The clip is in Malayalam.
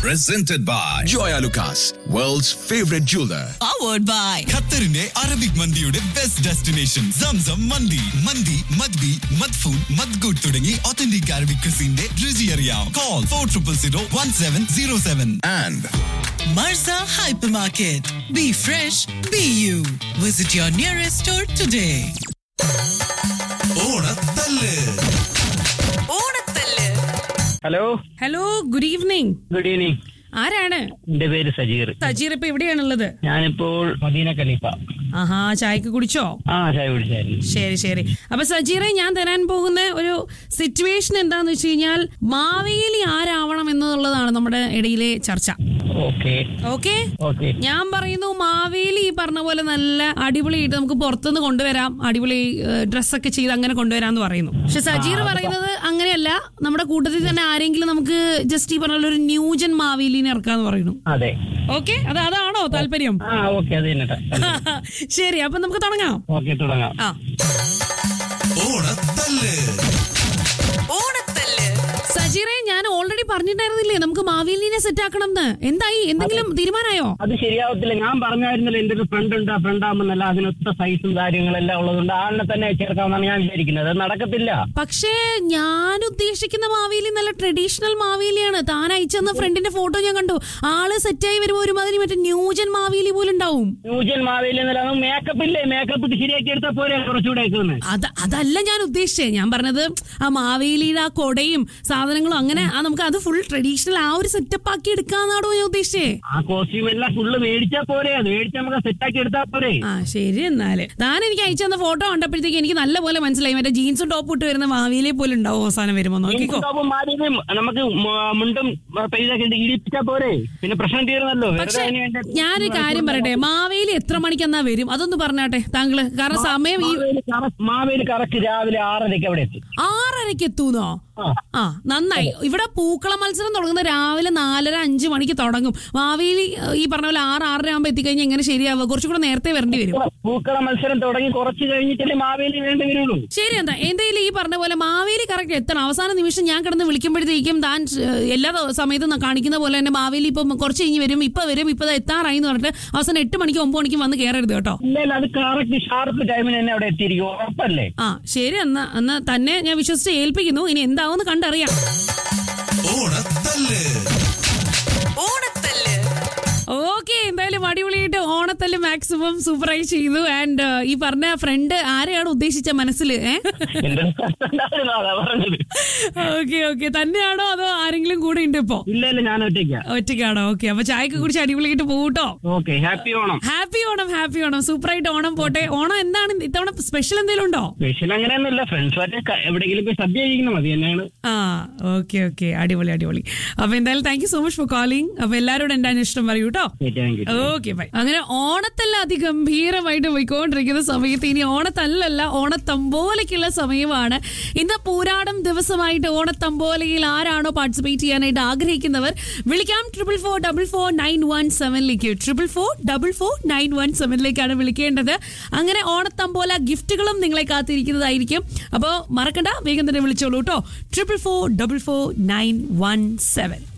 presented by Joya Lucas, world's favorite jeweler. powered by ഖത്തറിന്റെ അറബിക് മന്തിയുടെ ബെസ്റ്റ് ഡെസ്റ്റിനേഷൻ സംസം മന്തി മന്തി മദ്ബി മദ്ഫൂൻ മദ്ഗുഡ് തുടങ്ങി ഒത്തന്റിക് അറബിക് ക്രിസിന്റെ രുചി അറിയാം call four triple zero one seven zero seven And Marza Hypermarket. Be fresh, be you. Visit your nearest store today. ഓണത്തല്ല് ഓണത്തല്ല് hello hello good evening good evening ആരാണ് എന്റെ പേര് സജീർ സജീർ ഇപ്പൊ എവിടെയാണുള്ളത് ഞാനിപ്പോൾ മദീന ഖലീഫ ആഹാ ചായക്ക് കുടിച്ചോ ആ ചായ കുടിച്ചായിരുന്നു ശരി ശരി അപ്പൊ സജീറെ ഞാൻ തരാൻ പോകുന്ന ഒരു സിറ്റുവേഷൻ എന്താന്ന് വെച്ച് കഴിഞ്ഞാൽ മാവേലി ആരാവണം എന്നുള്ളതാണ് നമ്മുടെ ഇടയിലെ ചർച്ച ഓക്കെ ഓക്കെ ഓക്കെ ഞാൻ പറയുന്നു മാവേലി ഈ പറഞ്ഞ പോലെ നല്ല അടിപൊളിയായിട്ട് നമുക്ക് പുറത്തുനിന്ന് കൊണ്ടുവരാം അടിപൊളി ഡ്രസ്സൊക്കെ ചെയ്ത് അങ്ങനെ കൊണ്ടുവരാന്ന് പറയുന്നു പക്ഷെ സജീർ പറയുന്നത് അങ്ങനെയല്ല നമ്മുടെ കൂട്ടത്തിൽ തന്നെ ആരെങ്കിലും നമുക്ക് ജസ്റ്റ് ഈ പറഞ്ഞ പോലെ ഒരു ന്യൂജൻ മാവേലിനെ ഇറക്കാന്ന് പറയുന്നു അതെ ഓക്കെ അത് അതാണോ താല്പര്യം ആ ഓക്കെ അത് തന്നെ ശരി അപ്പൊ നമുക്ക് തുടങ്ങാം ഓക്കെ തുടങ്ങാം ആ ഓണത്തല്ല് ഓണത്തല്ല് സജീറെ ഞാൻ ഓൾറെഡി പറഞ്ഞിട്ടായിരുന്നില്ലേ നമുക്ക് മാവേലിനെ സെറ്റ് ആക്കണം എന്ന് എന്തായി എന്തെങ്കിലും തീരുമാനമായോ അത് ശരിയാവത്തില്ല ഞാൻ പറഞ്ഞായിരുന്നല്ലോ എന്റെ ഒരു ഫ്രണ്ട് ഉണ്ട് ആ ഫ്രണ്ട് ആകുമ്പോൾ അതിനൊത്ത സൈസും കാര്യങ്ങളെല്ലാം ഉള്ളതുകൊണ്ട് ആളിനെ തന്നെ ചേർക്കാമെന്നാണ് ഞാൻ വിചാരിക്കുന്നത് അത് നടക്കത്തില്ല പക്ഷേ ഞാൻ ഉദ്ദേശിക്കുന്ന മാവേലി നല്ല ട്രഡീഷണൽ മാവേലിയാണ് താൻ അയച്ചെന്ന ഫ്രണ്ടിന്റെ ഫോട്ടോ ഞാൻ കണ്ടു ആള് സെറ്റായി വരുമ്പോ ഒരുമാതിരി മറ്റേ ന്യൂജൻ മാവേലി പോലെ ഉണ്ടാവും ന്യൂജൻ മാവേലി എന്നല്ല അത് മേക്കപ്പ് ഇല്ലേ മേക്കപ്പ് ഇട്ട് ശരിയാക്കി എടുത്താൽ പോരെ കുറച്ചുകൂടെ ആക്കുന്നത് അത് അതല്ല ഞാൻ ഉദ്ദേശിച്ചത് ഞാൻ പറഞ്ഞത് ആ മാവേലിയുടെ ആ കൊടയും സാധനങ്ങളും അങ്ങനെ ആ നമുക്ക് അത് ഫുൾ ട്രഡീഷണൽ ആ ഒരു സെറ്റപ്പ് ആക്കി എടുക്കാന്നാണോ ഞാൻ ഉദ്ദേശിച്ചേ ആ കോസ്റ്റ്യൂം എല്ലാം ഫുള്ള് മേടിച്ചാൽ പോരെ അത് മേടിച്ച് നമുക്ക് സെറ്റാക്കി എടുത്താൽ പോരെ ആ ശരി എന്നാല് താൻ എനിക്ക് അയച്ചു തന്ന ഫോട്ടോ കണ്ടപ്പോഴത്തേക്ക് എനിക്ക് നല്ല പോലെ മനസ്സിലായി മറ്റേ ജീൻസും ടോപ്പ് ഇട്ട് വരുന്ന മാവേലിയെ പോലെ ഉണ്ടാവും അവസാനം വരുമ്പോ നോക്കിക്കോ ടോപ്പും മാറിയതും നമുക്ക് മ- മുണ്ടും പെയ്തൊക്കെ ഇട്ട് ഇടിപ്പിച്ചാൽ പോരെ പിന്നെ പ്രശ്നം തീർന്നല്ലോ പക്ഷെ വെറുതെ അതിന് വേണ്ടി ഞാനൊരു കാര്യം പറയട്ടെ മാവേലി എത്ര മണിക്കെന്നാ വരും അതൊന്ന് പറഞ്ഞാട്ടെ താങ്കള് കാരണം സമയം ഈ മാവേലി കറ- മാവേലി കറക്റ്റ് രാവിലെ ആറരയ്ക്ക് അവിടെ എത്തി ആറരയ്ക്ക് എത്തൂന്നോ ആ. ആ നന്നായി ഇവിടെ പൂക്കള മത്സരം തുടങ്ങുന്ന രാവിലെ നാലര അഞ്ച് മണിക്ക് തുടങ്ങും മാവേലി ഏഹ്, ഈ പറഞ്ഞ പോലെ ആറ് ആറര ആകുമ്പോ എത്തിക്കഴിഞ്ഞാൽ എങ്ങനെ ശരിയാവുക കുറച്ചും കൂടെ നേരത്തെ വരേണ്ടി വരും പൂക്കള മത്സരം തുടങ്ങി കുറച്ച് കഴിഞ്ഞിട്ടല്ലേ മാവേലി വേണ്ടി വരുള്ളൂ ശരി എന്താ എന്തായാലും ഈ പറഞ്ഞ പോലെ മാവേലി കറക്റ്റ് എത്തണം അവസാന നിമിഷം ഞാൻ കിടന്ന് വിളിക്കുമ്പോഴത്തേക്കും താൻ ഏഹ്, എല്ലാ ദ- സമയത്തും ന- കാണിക്കുന്ന പോലെ തന്നെ മാവേലി ഇപ്പം കുറച്ച് കഴിഞ്ഞ് വരും ഇപ്പൊ വരും ഇപ്പൊ ദാ എത്താറായി എന്ന് പറഞ്ഞിട്ട് അവസാനം എട്ട് മണിക്ക് ഒമ്പത് മണിക്ക് വന്ന് കയറരുത് കേട്ടോ ഇല്ല ഇല്ല, അത് കറക്റ്റ് ഷാർപ്പ് ടൈമിന് തന്നെ അവിടെ എത്തിയിരിക്കും ഉറപ്പല്ലേ ആ ശരി എന്നാ എന്നാ തന്നെ ഞാൻ വിശ്വസിച്ച് ഏൽപ്പിക്കുന്നു ഇനി എന്താവുമെന്ന് കണ്ടറിയാം ഓണത്തല്ല് ഓണത്തല്ല് ഓക്കെ എന്തായാലും അടിപൊളിയായിട്ട് ഓണത്തല്ല് മാക്സിമം സൂപ്പറായി ചെയ്തു ആൻഡ് ഈ പറഞ്ഞ ഫ്രണ്ട് ആരെയാണ് ഉദ്ദേശിച്ച മനസ്സിൽ എന്റെ ഉണ്ടായിരുന്നു അതാ പറഞ്ഞത് ഓക്കെ ഓക്കെ തന്നെയാണോ അതോ ആരെങ്കിലും കൂടെ ഉണ്ട് ഇപ്പോ ഇല്ല ഇല്ല ഞാൻ ഒറ്റയ്ക്കാ ഒറ്റയ്ക്കാണോ ഓക്കെ അപ്പൊ ചായക്ക് കുടിച്ച് അടിപൊളിയായിട്ട് പോകട്ടോ okay happy Onam happy Onam happy Onam സൂപ്പറായിട്ട് ഓണം പോട്ടെ ഓണം എന്താണ് ഇത്തവണ സ്പെഷ്യൽ എന്തെങ്കിലും ഉണ്ടോ സ്പെഷ്യൽ അങ്ങനെയൊന്നുമില്ല ഫ്രണ്ട്സുമായിട്ട് ക- എവിടെയെങ്കിലും പോയി സദ്യ കഴിക്കണം മതി തന്നെയാണ് ആ ഓക്കെ ഓക്കെ അടിപൊളി അടിപൊളി അപ്പൊ എന്തായാലും thank you so much for calling അപ്പൊ എല്ലാവരോടും എന്റെ അന്വേഷണം പറയൂ കേട്ടോ താങ്ക് യു ഓക്കെ ബൈ അങ്ങനെ ഓണത്തല്ല അതിഗംഭീരമായിട്ട് പോയിക്കൊണ്ടിരിക്കുന്ന സമയത്ത് ഇനി ഓണത്തല്ലല്ല ഓണത്തമ്പോലയ്ക്കുള്ള സമയമാണ് ഇന്ന് പൂരാടം ദിവസമായിട്ട് ഓണത്തമ്പോലയിൽ ആരാണോ പാർട്ടിസിപ്പേറ്റ് ചെയ്യാനായിട്ട് ആഗ്രഹിക്കുന്നവർ വിളിക്കാം triple four double four nine one സെവനിലേക്ക് triple four double four nine one സെവനിലേക്കാണ് വിളിക്കേണ്ടത് അങ്ങനെ ഓണത്തമ്പോല ഗിഫ്റ്റുകളും നിങ്ങളെ കാത്തിരിക്കുന്നതായിരിക്കും അപ്പോൾ മറക്കണ്ട വേഗം തന്നെ വിളിച്ചോളൂ കേട്ടോ triple four double four nine one seven